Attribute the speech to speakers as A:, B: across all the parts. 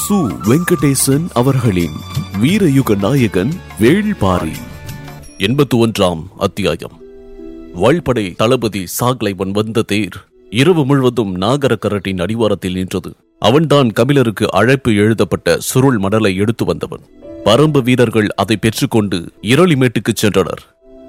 A: சு வெங்கடேசன் அவர்களின் வீரயுக நாயகன் வேள்பாரி எண்பத்தி ஒன்றாம் அத்தியாயம் வாழ்படை தளபதி சாக்லைவன் வந்த தேர் இரவு முழுவதும் நாகரக்கரட்டின் அடிவாரத்தில் நின்றது அவன்தான் கபிலருக்கு அழைப்பு எழுதப்பட்ட சுருள் மடலை எடுத்து வந்தவன் பரம்பு வீரர்கள் அதை பெற்றுக்கொண்டு இரளிமேட்டுக்குச் சென்றனர்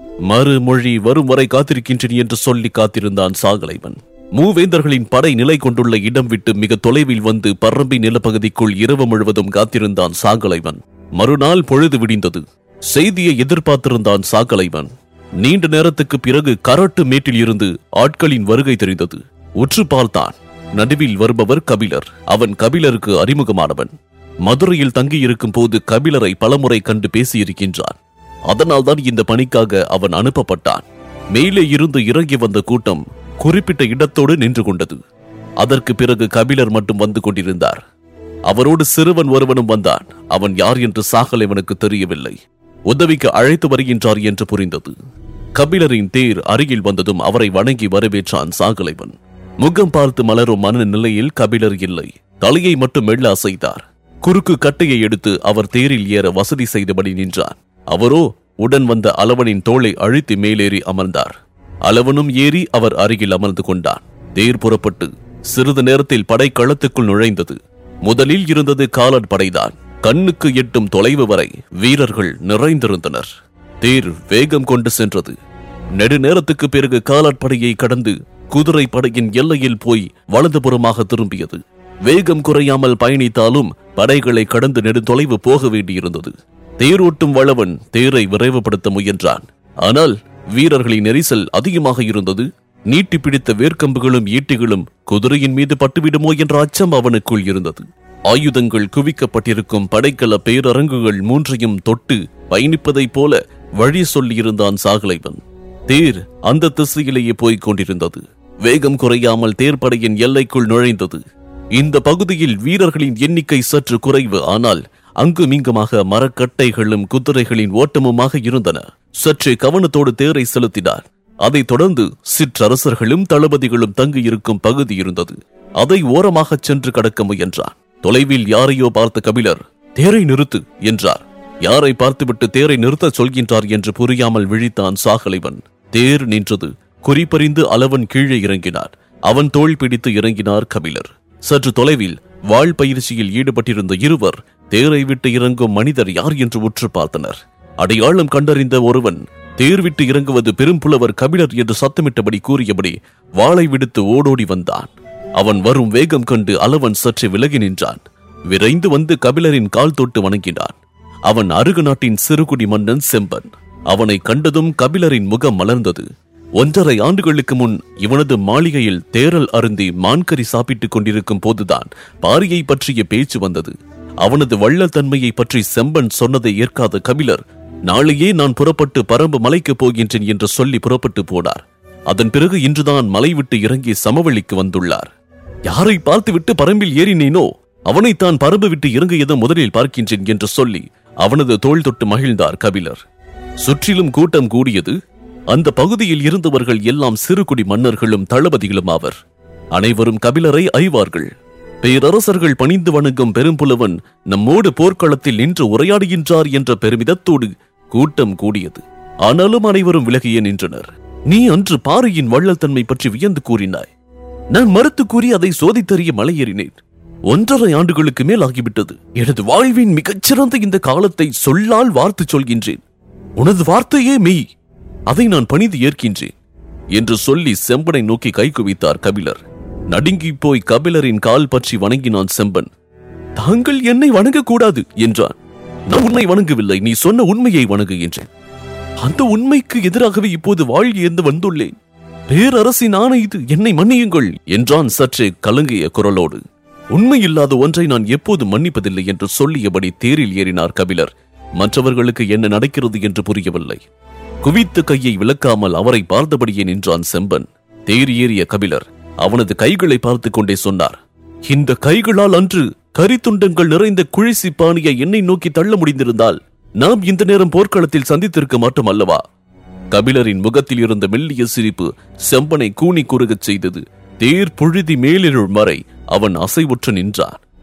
A: மறுமொழி வரும் வரை காத்திருக்கின்றேன் என்று சொல்லி காத்திருந்தான் சாகலைவன் மூவேந்தர்களின் படை நிலை கொண்டுள்ள இடம் விட்டு மிக தொலைவில் வந்து பரம்பி நிலப்பகுதிக்குள் இரவு முழுவதும் காத்திருந்தான் சாகலைவன் மறுநாள் பொழுது விடிந்தது செய்தியை எதிர்பார்த்திருந்தான் சாகலைவன் நீண்ட நேரத்துக்கு பிறகு கரட்டு மேட்டில் இருந்து ஆட்களின் வருகை தெரிந்தது உற்று பார்த்தான் நடுவில் வருபவர் கபிலர் அவன் கபிலருக்கு அறிமுகமானவன் மதுரையில் தங்கியிருக்கும் போது கபிலரை பலமுறை கண்டு பேசியிருக்கின்றான் அதனால்தான் இந்த பணிக்காக அவன் அனுப்பப்பட்டான் மேலே இருந்து இறங்கி வந்த கூட்டம் குறிப்பிட்ட இடத்தோடு நின்று கொண்டது அதற்கு பிறகு கபிலர் மட்டும் வந்து கொண்டிருந்தார் அவரோடு சிறுவன் ஒருவனும் வந்தான் அவன் யார் என்று சாகலைவனுக்கு தெரியவில்லை உதவிக்கு அழைத்து வருகின்றார் என்று புரிந்தது கபிலரின் தேர் அருகில் வந்ததும் அவரை வணங்கி வரவேற்றான் சாகலைவன் முகம் பார்த்து மலரும் மன நிலையில் கபிலர் இல்லை தலையை மட்டும் மெல்ல அசைத்தார் குறுக்கு கட்டையை எடுத்து அவர் தேரில் ஏற வசதி செய்தபடி நின்றார் அவரோ உடன் வந்த அளவனின் தோளை அழுத்தி மேலேறி அமர்ந்தார் அளவனும் ஏறி அவர் அருகில் அமர்ந்து கொண்டான் தேர் புறப்பட்டு சிறிது நேரத்தில் படைக்களத்துக்குள் நுழைந்தது முதலில் இருந்தது காலர் படைதான் கண்ணுக்கு எட்டும் தொலைவு வரை வீரர்கள் நிறைந்திருந்தனர் தேர் வேகம் கொண்டு சென்றது நெடுநேரத்துக்கு பிறகு காலாட்படையை கடந்து குதிரை படையின் எல்லையில் போய் வலதுபுறமாக திரும்பியது வேகம் குறையாமல் பயணித்தாலும் படைகளை கடந்து நெடுந்தொலைவு போக வேண்டியிருந்தது தேரோட்டும் வளவன் தேரை விரைவுபடுத்த முயன்றான் ஆனால் வீரர்களின் நெரிசல் அதிகமாக இருந்தது நீட்டி பிடித்த வேர்க்கம்புகளும் ஈட்டிகளும் குதிரையின் மீது பட்டுவிடுமோ என்ற அச்சம் அவனுக்குள் இருந்தது ஆயுதங்கள் குவிக்கப்பட்டிருக்கும் படைக்கல பேரரங்குகள் மூன்றையும் தொட்டு பயணிப்பதைப் போல வழி சொல்லியிருந்தான் சாகலைவன் தேர் அந்த திசையிலேயே போய்க் கொண்டிருந்தது வேகம் குறையாமல் தேர்ப்படையின் எல்லைக்குள் நுழைந்தது இந்த பகுதியில் வீரர்களின் எண்ணிக்கை சற்று குறைவு ஆனால் அங்குமிங்குமாக மரக்கட்டைகளும் குதிரைகளின் ஓட்டமுமாக இருந்தன சற்றே கவனத்தோடு தேரை செலுத்தினார் அதைத் தொடர்ந்து சிற்றரசர்களும் தளபதிகளும் தங்கியிருக்கும் பகுதி இருந்தது அதை ஓரமாகச் சென்று கடக்க முயன்றார் தொலைவில் யாரையோ பார்த்த கபிலர் தேரை நிறுத்து என்றார் யாரை பார்த்துவிட்டு தேரை நிறுத்தச் சொல்கின்றார் என்று புரியாமல் விழித்தான் சாகலைவன் தேர் நின்றது குறிப்பறிந்து அளவன் கீழே இறங்கினார் அவன் தோள் பிடித்து இறங்கினார் கபிலர் சற்று தொலைவில் வாழ் பயிற்சியில் ஈடுபட்டிருந்த இருவர் தேரை விட்டு இறங்கும் மனிதர் யார் என்று உற்று பார்த்தனர் அடையாளம் கண்டறிந்த ஒருவன் தேர் விட்டு இறங்குவது பெரும்புலவர் கபிலர் என்று சத்தமிட்டபடி கூறியபடி வாளை விடுத்து ஓடோடி வந்தான் அவன் வரும் வேகம் கண்டு அளவன் சற்று விலகி நின்றான் விரைந்து வந்து கபிலரின் கால் தொட்டு வணங்கினான் அவன் அருகு நாட்டின் சிறுகுடி மன்னன் செம்பன் அவனை கண்டதும் கபிலரின் முகம் மலர்ந்தது ஒன்றரை ஆண்டுகளுக்கு முன் இவனது மாளிகையில் தேரல் அருந்தி மான்கறி சாப்பிட்டுக் கொண்டிருக்கும் போதுதான் பாரியை பற்றிய பேச்சு வந்தது அவனது வள்ளல் தன்மையை பற்றி செம்பன் சொன்னதை ஏற்காத கபிலர் நாளையே நான் புறப்பட்டு பரம்பு மலைக்கு போகின்றேன் என்று சொல்லி புறப்பட்டு போனார் அதன் பிறகு இன்றுதான் மலை விட்டு இறங்கி சமவெளிக்கு வந்துள்ளார் யாரை பார்த்துவிட்டு பரம்பில் ஏறினேனோ அவனைத்தான் பரம்பு விட்டு இறங்கியதும் முதலில் பார்க்கின்றேன் என்று சொல்லி அவனது தோள் தொட்டு மகிழ்ந்தார் கபிலர் சுற்றிலும் கூட்டம் கூடியது அந்த பகுதியில் இருந்தவர்கள் எல்லாம் சிறுகுடி மன்னர்களும் தளபதிகளும் ஆவர் அனைவரும் கபிலரை அறிவார்கள் பேரரசர்கள் பணிந்து வணங்கும் பெரும்புலவன் நம்மோடு போர்க்களத்தில் நின்று உரையாடுகின்றார் என்ற பெருமிதத்தோடு கூட்டம் கூடியது ஆனாலும் அனைவரும் விலகியே நின்றனர் நீ அன்று பாறையின் வள்ளல்தன்மை பற்றி வியந்து கூறினாய் நான் மறுத்து கூறி அதை சோதித்தறிய மலையேறினேன் ஒன்றரை ஆண்டுகளுக்கு மேல் ஆகிவிட்டது எனது வாழ்வின் மிகச்சிறந்த இந்த காலத்தை சொல்லால் வார்த்து சொல்கின்றேன் உனது வார்த்தையே மெய் அதை நான் பணிந்து ஏற்கின்றேன் என்று சொல்லி செம்பனை நோக்கி கை குவித்தார் கபிலர் நடுங்கி போய் கபிலரின் கால் பற்றி வணங்கினான் செம்பன் தாங்கள் என்னை வணங்கக்கூடாது என்றான் நான் உன்னை வணங்கவில்லை நீ சொன்ன உண்மையை வணங்குகின்றேன் அந்த உண்மைக்கு எதிராகவே இப்போது வாழ் என்று வந்துள்ளேன் பேரரசின் ஆணை இது என்னை மன்னியுங்கள் என்றான் சற்றே கலங்கிய குரலோடு உண்மையில்லாத ஒன்றை நான் எப்போது மன்னிப்பதில்லை என்று சொல்லியபடி தேரில் ஏறினார் கபிலர் மற்றவர்களுக்கு என்ன நடக்கிறது என்று புரியவில்லை குவித்த கையை விளக்காமல் அவரை பார்த்தபடியே நின்றான் செம்பன் தேர் ஏறிய கபிலர் அவனது கைகளை பார்த்துக் கொண்டே சொன்னார் இந்த கைகளால் அன்று கரித்துண்டங்கள் நிறைந்த குழிசி பாணியை என்னை நோக்கி தள்ள முடிந்திருந்தால் நாம் இந்த நேரம் போர்க்களத்தில் சந்தித்திருக்க மாட்டோம் அல்லவா கபிலரின் முகத்தில் இருந்த மெல்லிய சிரிப்பு செம்பனை கூனி குறுகச் செய்தது தேர் புழுதி மேலிருள் வரை அவன் அசைவுற்று நின்றான்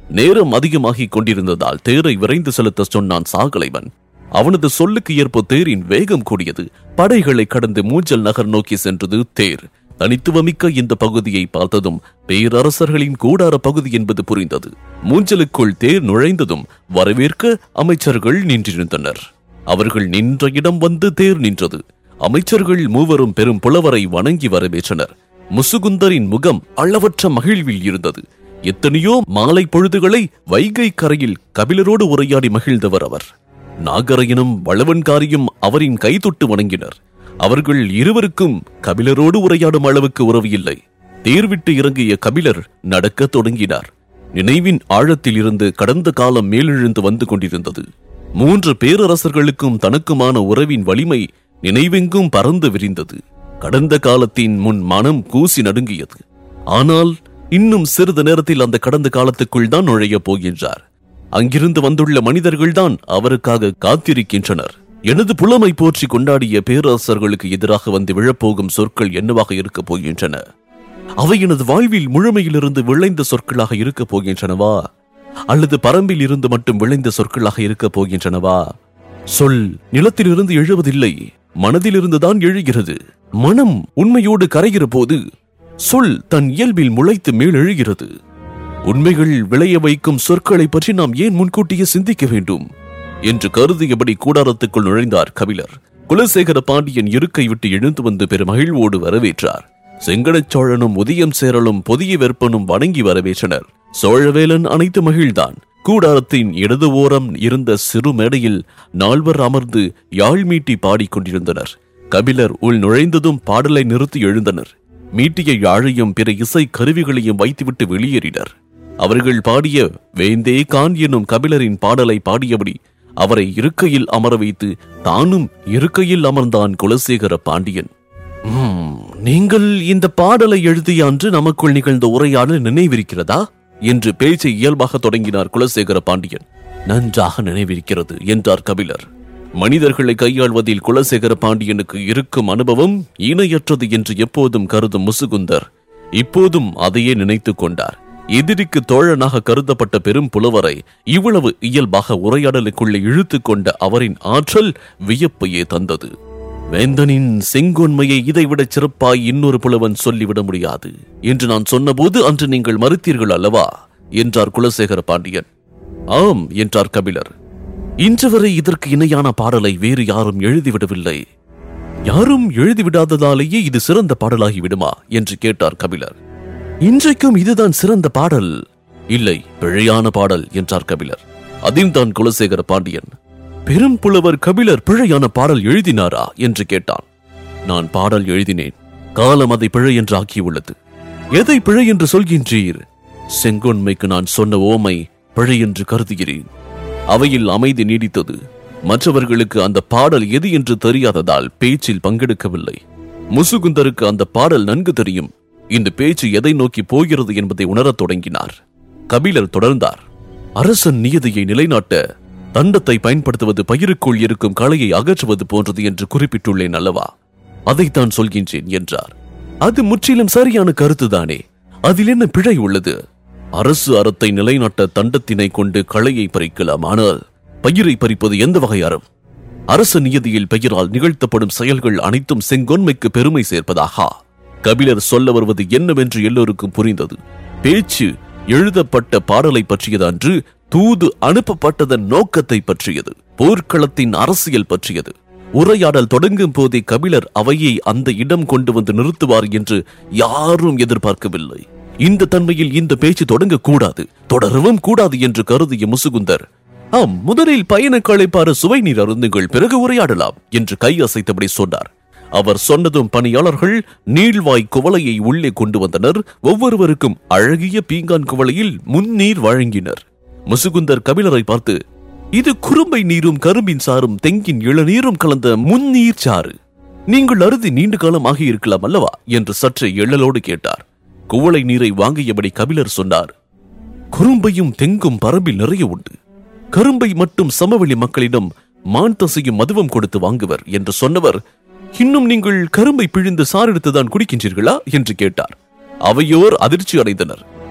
A: நேரம் அதிகமாகிக் கொண்டிருந்ததால் தேரை விரைந்து செலுத்த சொன்னான் சாகலைவன் அவனது சொல்லுக்கு ஏற்ப தேரின் வேகம் கூடியது படைகளை கடந்து மூஞ்சல் நகர் நோக்கி சென்றது தேர் தனித்துவமிக்க இந்த பகுதியை பார்த்ததும் பேரரசர்களின் கூடார பகுதி என்பது புரிந்தது மூஞ்சலுக்குள் தேர் நுழைந்ததும் வரவேற்க அமைச்சர்கள் நின்றிருந்தனர் அவர்கள் நின்ற இடம் வந்து தேர் நின்றது அமைச்சர்கள் மூவரும் பெரும் புலவரை வணங்கி வரவேற்றனர் முசுகுந்தரின் முகம் அளவற்ற மகிழ்வில் இருந்தது எத்தனையோ மாலை பொழுதுகளை வைகை கரையில் கபிலரோடு உரையாடி மகிழ்ந்தவர் அவர் நாகரையனும் வளவன்காரியும் அவரின் கை தொட்டு வணங்கினர் அவர்கள் இருவருக்கும் கபிலரோடு உரையாடும் அளவுக்கு உறவு இல்லை தேர் விட்டு இறங்கிய கபிலர் நடக்கத் தொடங்கினார் நினைவின் ஆழத்தில் இருந்து கடந்த காலம் மேலெழுந்து வந்து கொண்டிருந்தது மூன்று பேரரசர்களுக்கும் தனக்குமான உறவின் வலிமை நினைவெங்கும் பறந்து விரிந்தது கடந்த காலத்தின் முன் மனம் கூசி நடுங்கியது ஆனால் இன்னும் சிறிது நேரத்தில் அந்த கடந்த காலத்துக்குள் தான் நுழையப் போகின்றார் அங்கிருந்து வந்துள்ள மனிதர்கள்தான் அவருக்காக காத்திருக்கின்றனர் எனது புலமை போற்றி கொண்டாடிய பேரரசர்களுக்கு எதிராக வந்து விழப்போகும் சொற்கள் என்னவாக இருக்கப் போகின்றன அவை எனது வாழ்வில் முழுமையிலிருந்து விளைந்த சொற்களாக இருக்கப் போகின்றனவா அல்லது பரம்பில் இருந்து மட்டும் விளைந்த சொற்களாக இருக்கப் போகின்றனவா சொல் நிலத்திலிருந்து எழுவதில்லை மனதிலிருந்துதான் எழுகிறது மனம் உண்மையோடு கரைகிற போது சொல் தன் இயல்பில் முளைத்து மேலெழுகிறது உண்மைகள் விளைய வைக்கும் சொற்களை பற்றி நாம் ஏன் முன்கூட்டியே சிந்திக்க வேண்டும் என்று கருதியபடி கூடாரத்துக்குள் நுழைந்தார் கபிலர் குலசேகர பாண்டியன் இருக்கை விட்டு எழுந்து வந்து பெருமகிழ்வோடு வரவேற்றார் செங்கடச் சோழனும் உதயம் சேரலும் புதிய வெப்பனும் வணங்கி வரவேற்றனர் சோழவேலன் அனைத்து மகிழ்ந்தான் கூடாரத்தின் இடது ஓரம் இருந்த சிறு மேடையில் நால்வர் அமர்ந்து யாழ் மீட்டி பாடிக் கொண்டிருந்தனர் கபிலர் உள் நுழைந்ததும் பாடலை நிறுத்தி எழுந்தனர் மீட்டிய யாழையும் பிற இசை கருவிகளையும் வைத்துவிட்டு வெளியேறினர் அவர்கள் பாடிய வேந்தே கான் எனும் கபிலரின் பாடலை பாடியபடி அவரை இருக்கையில் அமர வைத்து தானும் இருக்கையில் அமர்ந்தான் குலசேகர பாண்டியன் "ம், நீங்கள் இந்த பாடலை எழுதிய அன்று நமக்குள் நிகழ்ந்த உரையாடல் நினைவிருக்கிறதா என்று பேச்சை இயல்பாக தொடங்கினார் குலசேகர பாண்டியன் நன்றாக நினைவிருக்கிறது என்றார் கபிலர் மனிதர்களை கையாள்வதில் குலசேகர பாண்டியனுக்கு இருக்கும் அனுபவம் இணையற்றது என்று எப்போதும் கருதும் முசுகுந்தர் இப்போதும் அதையே நினைத்துக் கொண்டார் எதிரிக்கு தோழனாக கருதப்பட்ட பெரும் புலவரை இவ்வளவு இயல்பாக உரையாடலுக்குள்ளே இழுத்துக் கொண்ட அவரின் ஆற்றல் வியப்பையே தந்தது வேந்தனின் செங்கோன்மையை இதைவிட சிறப்பாய் இன்னொரு புலவன் சொல்லிவிட முடியாது என்று நான் சொன்னபோது அன்று நீங்கள் மறுத்தீர்கள் அல்லவா என்றார் குலசேகர பாண்டியன் ஆம் என்றார் கபிலர் இன்று வரை இதற்கு இணையான பாடலை வேறு யாரும் எழுதிவிடவில்லை யாரும் எழுதிவிடாததாலேயே இது சிறந்த பாடலாகி விடுமா என்று கேட்டார் கபிலர் இன்றைக்கும் இதுதான் சிறந்த பாடல் இல்லை பிழையான பாடல் என்றார் கபிலர் அதில்தான் குலசேகர பாண்டியன் பெரும் புலவர் கபிலர் பிழையான பாடல் எழுதினாரா என்று கேட்டான் நான் பாடல் எழுதினேன் காலம் அதை பிழை என்று ஆக்கியுள்ளது எதை பிழை என்று சொல்கின்றீர் செங்கொன்மைக்கு நான் சொன்ன ஓமை பிழை என்று கருதுகிறேன் அவையில் அமைதி நீடித்தது மற்றவர்களுக்கு அந்த பாடல் எது என்று தெரியாததால் பேச்சில் பங்கெடுக்கவில்லை முசுகுந்தருக்கு அந்த பாடல் நன்கு தெரியும் இந்த பேச்சு எதை நோக்கி போகிறது என்பதை உணரத் தொடங்கினார் கபிலர் தொடர்ந்தார் அரசன் நியதியை நிலைநாட்ட தண்டத்தை பயன்படுத்துவது பயிருக்குள் இருக்கும் களையை அகற்றுவது போன்றது என்று குறிப்பிட்டுள்ளேன் அல்லவா அதைத்தான் சொல்கின்றேன் என்றார் அது முற்றிலும் சரியான கருத்துதானே அதில் என்ன பிழை உள்ளது அரசு அறத்தை நிலைநாட்ட தண்டத்தினை கொண்டு களையை பறிக்கலாம் ஆனால் பயிரை பறிப்பது எந்த வகை அறம் அரச நியதியில் பெயரால் நிகழ்த்தப்படும் செயல்கள் அனைத்தும் செங்கொன்மைக்கு பெருமை சேர்ப்பதாகா கபிலர் சொல்ல வருவது என்னவென்று எல்லோருக்கும் புரிந்தது பேச்சு எழுதப்பட்ட பாடலை பற்றியது அன்று தூது அனுப்பப்பட்டதன் நோக்கத்தை பற்றியது போர்க்களத்தின் அரசியல் பற்றியது உரையாடல் தொடங்கும் போதே கபிலர் அவையை அந்த இடம் கொண்டு வந்து நிறுத்துவார் என்று யாரும் எதிர்பார்க்கவில்லை இந்த தன்மையில் இந்த பேச்சு தொடங்கக்கூடாது தொடரவும் கூடாது என்று கருதிய முசுகுந்தர் ஆம் முதலில் பயண களைப்பாறு சுவை நீர் அருந்துங்கள் பிறகு உரையாடலாம் என்று கை அசைத்தபடி சொன்னார் அவர் சொன்னதும் பணியாளர்கள் நீள்வாய் குவளையை உள்ளே கொண்டு வந்தனர் ஒவ்வொருவருக்கும் அழகிய பீங்கான் குவளையில் முன்னீர் வழங்கினர் முசுகுந்தர் கபிலரை பார்த்து இது குறும்பை நீரும் கரும்பின் சாரும் தெங்கின் இளநீரும் கலந்த முன்னீர் சாறு நீங்கள் அருதி நீண்ட காலம் ஆகியிருக்கலாம் அல்லவா என்று சற்றே எழலோடு கேட்டார் குவளை நீரை வாங்கியபடி கபிலர் சொன்னார் குறும்பையும் தெங்கும் பரம்பில் நிறைய உண்டு கரும்பை மட்டும் சமவெளி மக்களிடம் மான் தசையும் மதுவம் கொடுத்து வாங்குவர் என்று சொன்னவர் இன்னும் நீங்கள் கரும்பை பிழிந்து சாரெடுத்துதான் குடிக்கின்றீர்களா என்று கேட்டார் அவையோர் அதிர்ச்சி அடைந்தனர்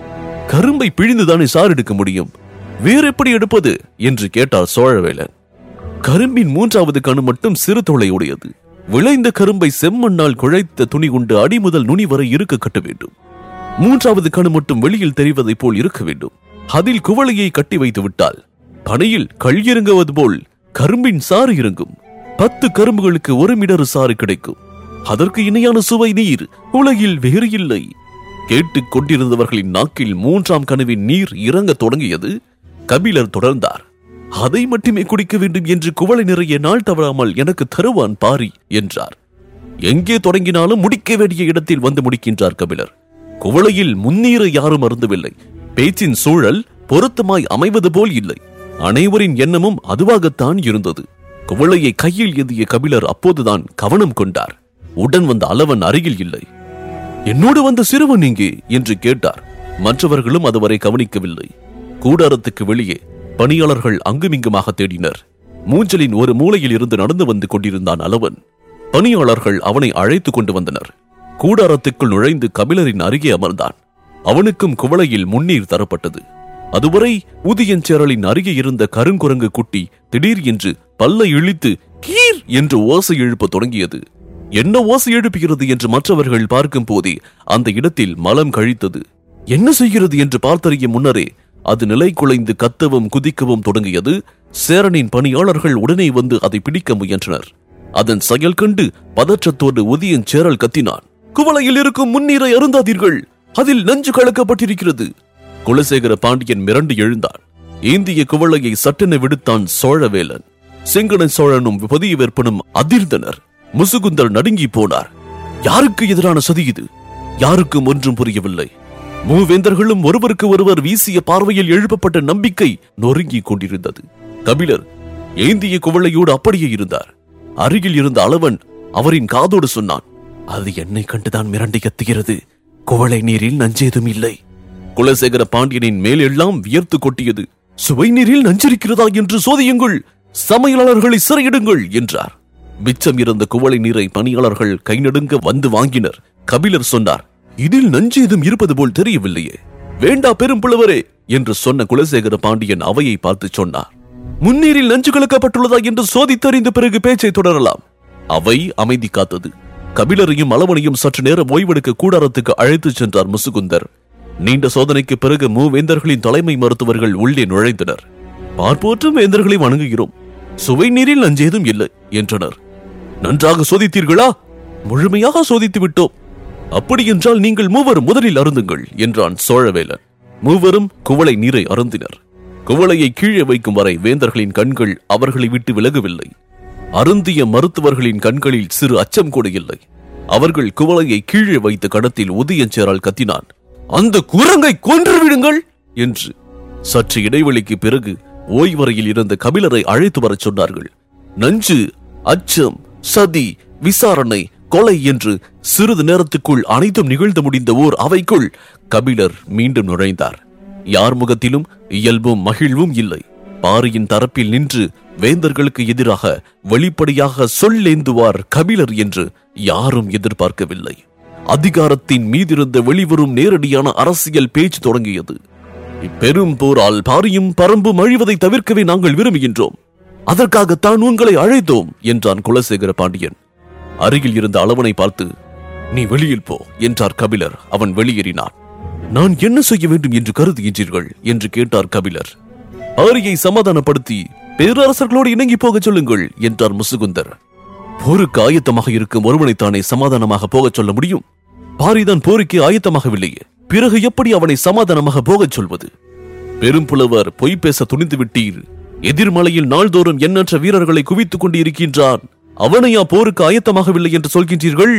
A: கரும்பை பிழிந்துதானே சாறு எடுக்க முடியும் வேற எப்படி எடுப்பது என்று கேட்டார் சோழவேலன் கரும்பின் மூன்றாவது கணு மட்டும் சிறு தொலை உடையது விளைந்த கரும்பை செம்மண்ணால் குழைத்த துணி கொண்டு அடி முதல் நுனி வரை இருக்க கட்ட வேண்டும் மூன்றாவது கணு மட்டும் வெளியில் தெரிவதைப் போல் இருக்க வேண்டும் அதில் குவளையை கட்டி வைத்து விட்டால் பனையில் கள் இறங்குவது போல் கரும்பின் சாறு இறங்கும் பத்து கரும்புகளுக்கு ஒரு மிடறு சாறு கிடைக்கும் அதற்கு இணையான சுவை நீர் உலகில் வேறு இல்லை கேட்டுக் கொண்டிருந்தவர்களின் நாக்கில் மூன்றாம் கனவின் நீர் இறங்கத் தொடங்கியது கபிலர் தொடர்ந்தார் அதை மட்டுமே குடிக்க வேண்டும் என்று குவளை நிறைய நாள் தவறாமல் எனக்கு தருவான் பாரி என்றார் எங்கே தொடங்கினாலும் முடிக்க வேண்டிய இடத்தில் வந்து முடிக்கின்றார் கபிலர் குவளையில் முன்னீரை யாரும் அருந்தவில்லை பேச்சின் சூழல் பொருத்தமாய் அமைவது போல் இல்லை அனைவரின் எண்ணமும் அதுவாகத்தான் இருந்தது குவளையை கையில் ஏந்திய கபிலர் அப்போதுதான் கவனம் கொண்டார் உடன் வந்த அளவன் அருகில் இல்லை என்னோடு வந்த சிறுவன் இங்கே என்று கேட்டார் மற்றவர்களும் அதுவரை கவனிக்கவில்லை கூடாரத்துக்கு வெளியே பணியாளர்கள் அங்குமிங்குமாக தேடினர் மூஞ்சலின் ஒரு மூலையில் இருந்து நடந்து வந்து கொண்டிருந்தான் அளவன் பணியாளர்கள் அவனை அழைத்துக் கொண்டு வந்தனர் கூடாரத்துக்குள் நுழைந்து கபிலரின் அருகே அமர்ந்தான் அவனுக்கும் குவளையில் முன்னீர் தரப்பட்டது அதுவரை ஊதியஞ்சேரலின் அருகே இருந்த கருங்குரங்கு குட்டி திடீர் என்று பல்லை இழித்து கீர் என்று ஓசை எழுப்பத் தொடங்கியது என்ன ஓசை எழுப்புகிறது என்று மற்றவர்கள் பார்க்கும் போதே அந்த இடத்தில் மலம் கழித்தது என்ன செய்கிறது என்று பார்த்தறிய முன்னரே அது நிலை குலைந்து கத்தவும் குதிக்கவும் தொடங்கியது சேரனின் பணியாளர்கள் உடனே வந்து அதை பிடிக்க முயன்றனர் அதன் செயல் கண்டு பதற்றத்தோடு உதயன் சேரல் கத்தினான் குவளையில் இருக்கும் முன்னீரை அருந்தாதீர்கள் அதில் நஞ்சு கலக்கப்பட்டிருக்கிறது குலசேகர பாண்டியன் மிரண்டு எழுந்தான் ஏந்திய குவளையை சட்டென விடுத்தான் சோழவேலன் செங்கன சோழனும் புதிய வேற்பனும் அதிர்ந்தனர் முசுகுந்தர் நடுங்கி போனார் யாருக்கு எதிரான சதி இது யாருக்கும் ஒன்றும் புரியவில்லை மூவேந்தர்களும் ஒருவருக்கு ஒருவர் வீசிய பார்வையில் எழுப்பப்பட்ட நம்பிக்கை நொறுங்கிக் கொண்டிருந்தது கபிலர் ஏந்திய குவளையோடு அப்படியே இருந்தார் அருகில் இருந்த அளவன் அவரின் காதோடு சொன்னான் அது என்னை கண்டுதான் மிரண்டு கத்துகிறது குவளை நீரில் நஞ்சேதும் இல்லை குலசேகர பாண்டியனின் மேல் எல்லாம் வியர்த்து கொட்டியது சுவை நீரில் நஞ்சிருக்கிறதா என்று சோதியுங்கள் சமையலாளர்களை சிறையிடுங்கள் என்றார் மிச்சம் இருந்த குவளை நீரை பணியாளர்கள் கை நடுங்க வந்து வாங்கினர் கபிலர் சொன்னார் இதில் நஞ்சு ஏதும் இருப்பது போல் தெரியவில்லையே வேண்டா பெரும் புலவரே என்று சொன்ன குலசேகர பாண்டியன் அவையை பார்த்து சொன்னார் முன்னீரில் நஞ்சு கலக்கப்பட்டுள்ளதா என்று சோதித்தறிந்த பிறகு பேச்சை தொடரலாம் அவை அமைதி காத்தது கபிலரையும் அளவனையும் சற்று நேரம் ஓய்வெடுக்க கூடாரத்துக்கு அழைத்துச் சென்றார் முசுகுந்தர் நீண்ட சோதனைக்கு பிறகு மூவேந்தர்களின் தலைமை மருத்துவர்கள் உள்ளே நுழைந்தனர் பார்ப்போற்றும் வேந்தர்களை வணங்குகிறோம் சுவை நீரில் நஞ்சேதும் இல்லை என்றனர் நன்றாக சோதித்தீர்களா முழுமையாக சோதித்து விட்டோம் அப்படியென்றால் நீங்கள் மூவரும் முதலில் அருந்துங்கள் என்றான் சோழவேலன் மூவரும் குவளை நீரை அருந்தினர் குவளையை கீழே வைக்கும் வரை வேந்தர்களின் கண்கள் அவர்களை விட்டு விலகவில்லை அருந்திய மருத்துவர்களின் கண்களில் சிறு அச்சம் கூட இல்லை அவர்கள் குவளையை கீழே வைத்த கடத்தில் உதயஞ்சேரால் கத்தினான் அந்த குரங்கை கொன்று விடுங்கள் என்று சற்று இடைவெளிக்கு பிறகு ஓய்வறையில் இருந்த கபிலரை அழைத்து வரச் சொன்னார்கள் நஞ்சு அச்சம் சதி விசாரணை கொலை என்று சிறிது நேரத்துக்குள் அனைத்தும் நிகழ்ந்து முடிந்த ஓர் அவைக்குள் கபிலர் மீண்டும் நுழைந்தார் யார் முகத்திலும் இயல்பும் மகிழ்வும் இல்லை பாரியின் தரப்பில் நின்று வேந்தர்களுக்கு எதிராக வெளிப்படையாக சொல்லேந்துவார் கபிலர் என்று யாரும் எதிர்பார்க்கவில்லை அதிகாரத்தின் மீதிருந்த வெளிவரும் நேரடியான அரசியல் பேச்சு தொடங்கியது இப்பெரும் போரால் பாரியும் பரம்பும் அழிவதை தவிர்க்கவே நாங்கள் விரும்புகின்றோம் அதற்காகத்தான் உங்களை அழைத்தோம் என்றான் குலசேகர பாண்டியன் அருகில் இருந்த அளவனை பார்த்து நீ வெளியில் போ என்றார் கபிலர் அவன் வெளியேறினான் நான் என்ன செய்ய வேண்டும் என்று கருதுகின்றீர்கள் என்று கேட்டார் கபிலர் ஆரியை சமாதானப்படுத்தி பேரரசர்களோடு இணங்கி போகச் சொல்லுங்கள் என்றார் முசுகுந்தர் போருக்கு ஆயத்தமாக இருக்கும் ஒருவனைத்தானே சமாதானமாக போகச் சொல்ல முடியும் பாரிதான் போருக்கு ஆயத்தமாகவில்லையே பிறகு எப்படி அவனை சமாதானமாக போகச் சொல்வது பெரும்புலவர் பொய் பேச துணிந்து விட்டீர் எதிர்மலையில் நாள்தோறும் எண்ணற்ற வீரர்களை குவித்துக் கொண்டு இருக்கின்றான் அவனையா போருக்கு ஆயத்தமாகவில்லை என்று சொல்கின்றீர்கள்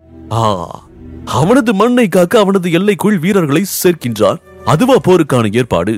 A: ஆ அவனது மண்ணை காக்க அவனது எல்லைக்குள் வீரர்களை சேர்க்கின்றான் அதுவா போருக்கான ஏற்பாடு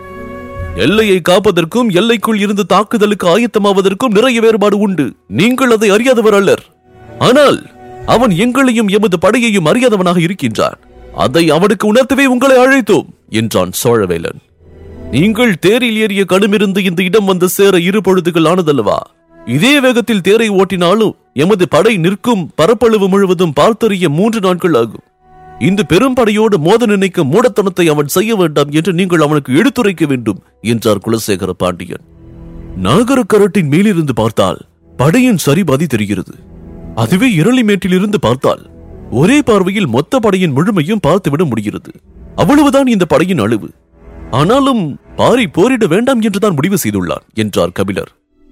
A: எல்லையை காப்பதற்கும் எல்லைக்குள் இருந்து தாக்குதலுக்கு ஆயத்தமாவதற்கும் நிறைய வேறுபாடு உண்டு நீங்கள் அதை அறியாதவர் அல்லர் ஆனால் அவன் எங்களையும் எமது படையையும் அறியாதவனாக இருக்கின்றான் அதை அவனுக்கு உணர்த்தவே உங்களை அழைத்தோம் என்றான் சோழவேலன் நீங்கள் தேரில் ஏறிய கடுமிருந்து இந்த இடம் வந்து சேர இரு பொழுதுகள் ஆனதல்லவா இதே வேகத்தில் தேரை ஓட்டினாலும் எமது படை நிற்கும் பரப்பளவு முழுவதும் பார்த்தறிய மூன்று நாட்கள் ஆகும் இந்த பெரும்படையோடு மோத நினைக்கும் மூடத்தனத்தை அவன் செய்ய வேண்டாம் என்று நீங்கள் அவனுக்கு எடுத்துரைக்க வேண்டும் என்றார் குலசேகர பாண்டியன் நாகரக்கரட்டின் மேலிருந்து பார்த்தால் படையின் சரிபாதி தெரிகிறது அதுவே இரளிமேட்டிலிருந்து பார்த்தால் ஒரே பார்வையில் மொத்த படையின் முழுமையும் பார்த்துவிட முடிகிறது அவ்வளவுதான் இந்த படையின் அளவு ஆனாலும் பாரி போரிட வேண்டாம் என்றுதான் முடிவு செய்துள்ளான் என்றார் கபிலர்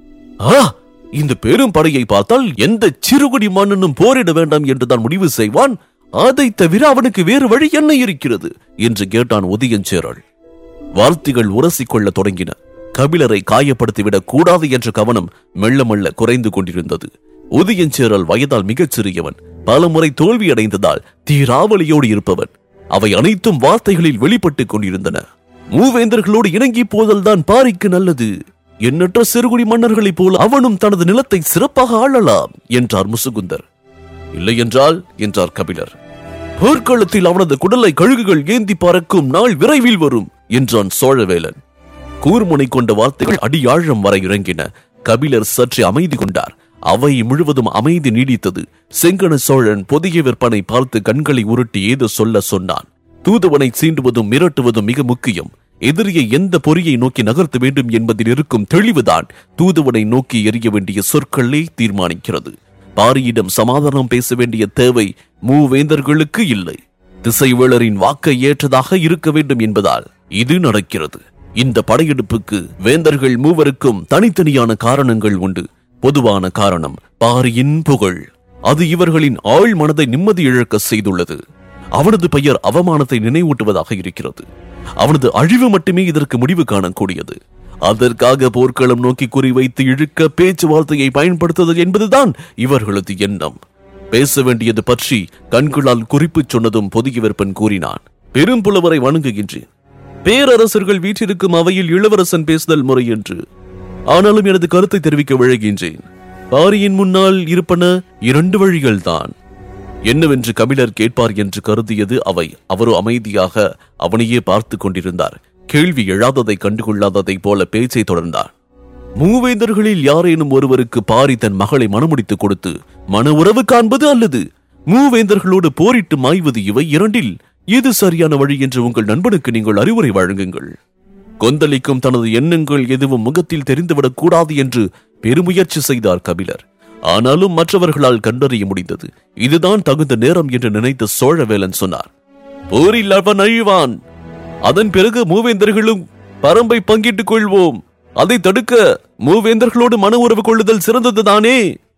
A: ஆ இந்த பெரும் படையை பார்த்தால் எந்த சிறுகுடி மன்னனும் போரிட வேண்டாம் என்றுதான் முடிவு செய்வான் அதை தவிர அவனுக்கு வேறு வழி என்ன இருக்கிறது என்று கேட்டான் உதயஞ்சேரல் வார்த்தைகள் உரசிக்கொள்ள தொடங்கின கபிலரை காயப்படுத்திவிடக் கூடாது என்ற கவனம் மெல்ல மெல்ல குறைந்து கொண்டிருந்தது உதயஞ்சேரல் வயதால் மிகச் சிறியவன் பலமுறை தோல்வியடைந்ததால் தீராவலியோடு இருப்பவன் அவை அனைத்தும் வார்த்தைகளில் வெளிப்பட்டுக் கொண்டிருந்தன மூவேந்தர்களோடு இணங்கி போதல்தான் பாரிக்கு நல்லது எண்ணற்ற சிறுகுடி மன்னர்களைப் போல அவனும் தனது நிலத்தை சிறப்பாக ஆளலாம் என்றார் முசுகுந்தர் இல்லை என்றால் என்றார் கபிலர் போர்க்களத்தில் அவனது குடலை கழுகுகள் ஏந்தி பறக்கும் நாள் விரைவில் வரும் என்றான் சோழவேலன் கூர்முனை கொண்ட வார்த்தைகள் அடியாழம் வரை இறங்கின கபிலர் சற்று அமைதி கொண்டார் அவை முழுவதும் அமைதி நீடித்தது செங்கன சோழன் பொதிய விற்பனை பார்த்து கண்களை உருட்டி ஏதோ சொல்ல சொன்னான் தூதுவனை சீண்டுவதும் மிரட்டுவதும் மிக முக்கியம் எதிரியை எந்த பொறியை நோக்கி நகர்த்த வேண்டும் என்பதில் இருக்கும் தெளிவுதான் தூதுவனை நோக்கி எறிய வேண்டிய சொற்களே தீர்மானிக்கிறது பாரியிடம் சமாதானம் பேச வேண்டிய தேவை மூவேந்தர்களுக்கு இல்லை திசைவேளரின் வாக்கை ஏற்றதாக இருக்க வேண்டும் என்பதால் இது நடக்கிறது இந்த படையெடுப்புக்கு வேந்தர்கள் மூவருக்கும் தனித்தனியான காரணங்கள் உண்டு பொதுவான காரணம் பாரியின் புகழ் அது இவர்களின் ஆழ் மனதை நிம்மதி இழக்க செய்துள்ளது அவனது பெயர் அவமானத்தை நினைவூட்டுவதாக இருக்கிறது அவனது அழிவு மட்டுமே இதற்கு முடிவு காணக்கூடியது அதற்காக போர்க்களம் நோக்கி குறிவைத்து இழுக்க பேச்சுவார்த்தையை பயன்படுத்துதல் என்பதுதான் இவர்களது எண்ணம் பேச வேண்டியது பற்றி கண்களால் குறிப்பு சொன்னதும் பொதியவர்பன் கூறினான் பெரும்புலவரை வணங்குகின்றேன் பேரரசர்கள் வீற்றிருக்கும் அவையில் இளவரசன் பேசுதல் முறை என்று ஆனாலும் எனது கருத்தை தெரிவிக்க விழைகின்றேன் பாரியின் முன்னால் இருப்பன இரண்டு வழிகள்தான் என்னவென்று கபிலர் கேட்பார் என்று கருதியது அவை அவரோ அமைதியாக அவனையே பார்த்து கொண்டிருந்தார் கேள்வி எழாததை கண்டுகொள்ளாததை போல பேச்சை தொடர்ந்தார் மூவேந்தர்களில் யாரேனும் ஒருவருக்கு பாரி தன் மகளை மணமுடித்துக் கொடுத்து மன உறவு காண்பது அல்லது மூவேந்தர்களோடு போரிட்டு மாய்வது இவை இரண்டில் எது சரியான வழி என்று உங்கள் நண்பனுக்கு நீங்கள் அறிவுரை வழங்குங்கள் கொந்தளிக்கும் தனது எண்ணங்கள் எதுவும் முகத்தில் தெரிந்துவிடக் கூடாது என்று பெருமுயற்சி செய்தார் கபிலர் ஆனாலும் மற்றவர்களால் கண்டறிய முடிந்தது இதுதான் தகுந்த நேரம் என்று நினைத்த சோழவேலன் சொன்னார் போரில் அவன் அழிவான் அதன் பிறகு மூவேந்தர்களும் பரம்பை பங்கிட்டுக் கொள்வோம் அதை தடுக்க மூவேந்தர்களோடு மன உறவு கொள்ளுதல் சிறந்ததுதானே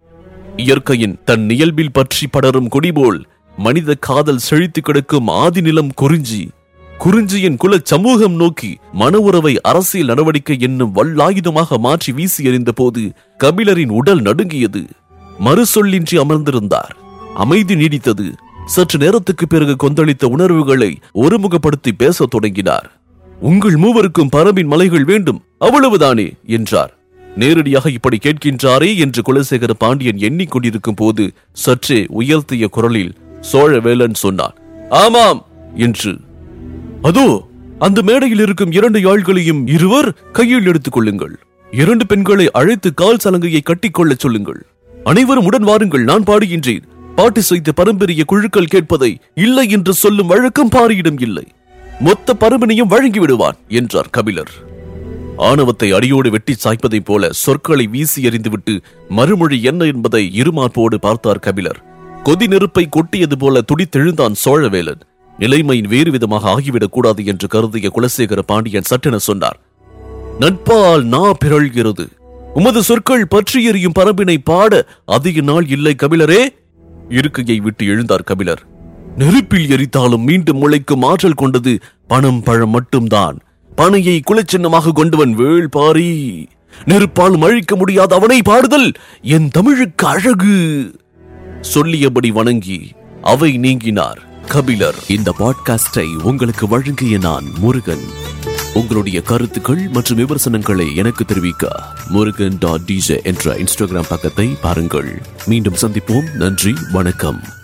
A: இயற்கையின் தன் இயல்பில் பற்றி படரும் கொடிபோல் மனித காதல் செழித்து கிடக்கும் ஆதி நிலம் குறிஞ்சி குறிஞ்சியின் குல சமூகம் நோக்கி மன உறவை அரசியல் நடவடிக்கை என்னும் வல்லாயுதமாக மாற்றி வீசி எறிந்த போது கபிலரின் உடல் நடுங்கியது மறுசொல்லின்றி அமர்ந்திருந்தார் அமைதி நீடித்தது சற்று நேரத்துக்கு பிறகு கொந்தளித்த உணர்வுகளை ஒருமுகப்படுத்தி பேசத் தொடங்கினார் உங்கள் மூவருக்கும் பரம்பின் மலைகள் வேண்டும் அவ்வளவுதானே என்றார் நேரடியாக இப்படி கேட்கின்றாரே என்று குலசேகர பாண்டியன் எண்ணிக்கொண்டிருக்கும் போது சற்றே உயர்த்திய குரலில் சோழவேலன் சொன்னான் ஆமாம் என்று அதோ அந்த மேடையில் இருக்கும் இரண்டு யாழ்களையும் இருவர் கையில் எடுத்துக் கொள்ளுங்கள் இரண்டு பெண்களை அழைத்து கால் சலங்கையை கட்டிக்கொள்ளச் சொல்லுங்கள் அனைவரும் உடன் வாருங்கள் நான் பாடுகின்றேன் பாட்டு செய்த பரம்பரிய குழுக்கள் கேட்பதை இல்லை என்று சொல்லும் வழக்கம் பாரியிடம் இல்லை மொத்த பரம்பனையும் வழங்கி விடுவான் என்றார் கபிலர் ஆணவத்தை அடியோடு வெட்டி சாய்ப்பதைப் போல சொற்களை வீசி எறிந்துவிட்டு மறுமொழி என்ன என்பதை இருமார்போடு பார்த்தார் கபிலர் கொதி நெருப்பை கொட்டியது போல துடித்தெழுந்தான் சோழவேலன் நிலைமையின் வேறு விதமாக ஆகிவிடக் கூடாது என்று கருதிய குலசேகர பாண்டியன் சட்டென சொன்னார் நட்பால் நா பிறழ்கிறது உமது சொற்கள் பற்றி எறியும் பரம்பினை பாட அதிக நாள் இல்லை கபிலரே இருக்கையை விட்டு எழுந்தார் கபிலர் நெருப்பில் எரித்தாலும் மீண்டும் முளைக்கும் ஆற்றல் கொண்டது பணம் பழம் மட்டும்தான் பனையை குலச்சின்னமாக கொண்டவன் வேள் பாரி நெருப்பாலும் அழிக்க முடியாத அவனை பாடுதல் என் தமிழுக்கு அழகு சொல்லியபடி வணங்கி அவை நீங்கினார் கபிலர் இந்த பாட்காஸ்டை உங்களுக்கு வழங்கிய நான் முருகன் உங்களுடைய கருத்துக்கள் மற்றும் விமர்சனங்களை எனக்கு தெரிவிக்க முருகன் டாட் டிஜே என்ற இன்ஸ்டாகிராம் பக்கத்தை பாருங்கள் மீண்டும் சந்திப்போம் நன்றி வணக்கம்